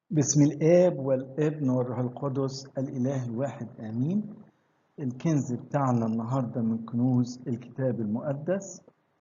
بسم الآب والابن والروح القدس الإله الواحد آمين الكنز بتاعنا النهاردة من كنوز الكتاب المقدس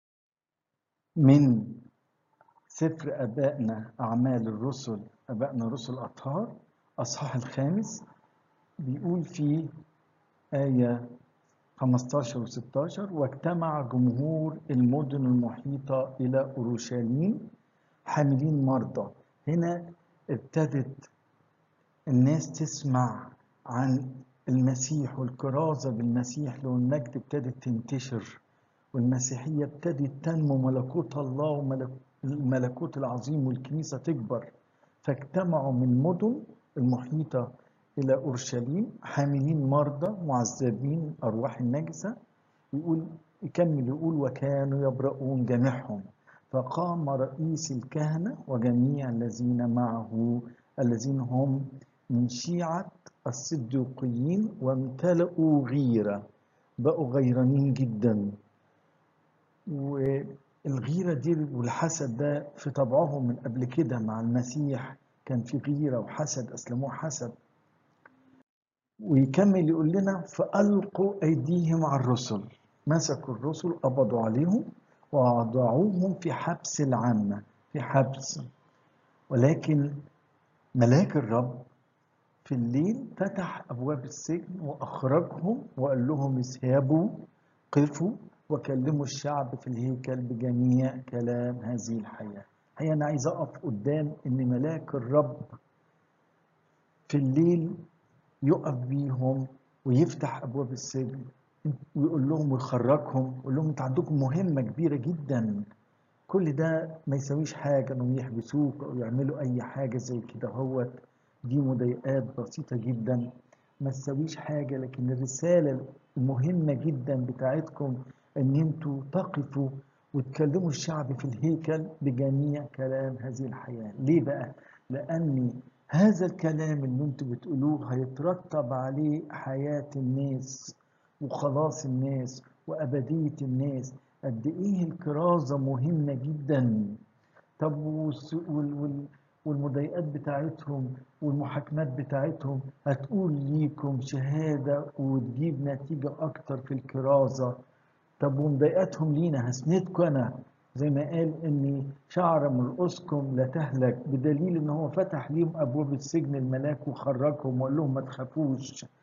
من سفر أبائنا أعمال الرسل أبائنا الرسل الأطهار أصحاح الخامس بيقول فيه آية 15 و 16 واجتمع جمهور المدن المحيطة إلى أورشليم حاملين مرضى هنا ابتدت الناس تسمع عن المسيح والكرازة بالمسيح لو المجد ابتدت تنتشر والمسيحية ابتدت تنمو ملكوت الله والملكوت العظيم والكنيسة تكبر فاجتمعوا من المدن المحيطة إلى أورشليم حاملين مرضى معذبين أرواح النجسة يقول يكمل يقول وكانوا يبرؤون جميعهم فقام رئيس الكهنة وجميع الذين معه الذين هم من شيعة الصديقيين وامتلئوا غيرة بقوا غيرانين جدا والغيرة دي والحسد ده في طبعهم من قبل كده مع المسيح كان في غيرة وحسد أسلموه حسد ويكمل يقول لنا فألقوا أيديهم على الرسل مسكوا الرسل قبضوا عليهم ووضعوهم في حبس العامة في حبس ولكن ملاك الرب في الليل فتح أبواب السجن وأخرجهم وقال لهم اذهبوا قفوا وكلموا الشعب في الهيكل بجميع كلام هذه الحياة هي أنا عايز أقف قدام إن ملاك الرب في الليل يقف بيهم ويفتح أبواب السجن ويقول لهم ويخرجهم ويقول لهم انتوا عندكم مهمه كبيره جدا كل ده ما يساويش حاجه انهم يحبسوك او يعملوا اي حاجه زي كده هوت دي مضايقات بسيطه جدا ما تساويش حاجه لكن الرساله المهمه جدا بتاعتكم ان انتوا تقفوا وتكلموا الشعب في الهيكل بجميع كلام هذه الحياه ليه بقى لان هذا الكلام اللي انتوا بتقولوه هيترتب عليه حياه الناس وخلاص الناس وأبدية الناس قد إيه الكرازة مهمة جدا طب والمضايقات بتاعتهم والمحاكمات بتاعتهم هتقول ليكم شهادة وتجيب نتيجة أكتر في الكرازة طب ومضايقاتهم لينا هسندكم أنا زي ما قال إن شعر من رؤوسكم لا تهلك بدليل إن هو فتح ليهم أبواب السجن الملاك وخرجهم وقال لهم ما تخافوش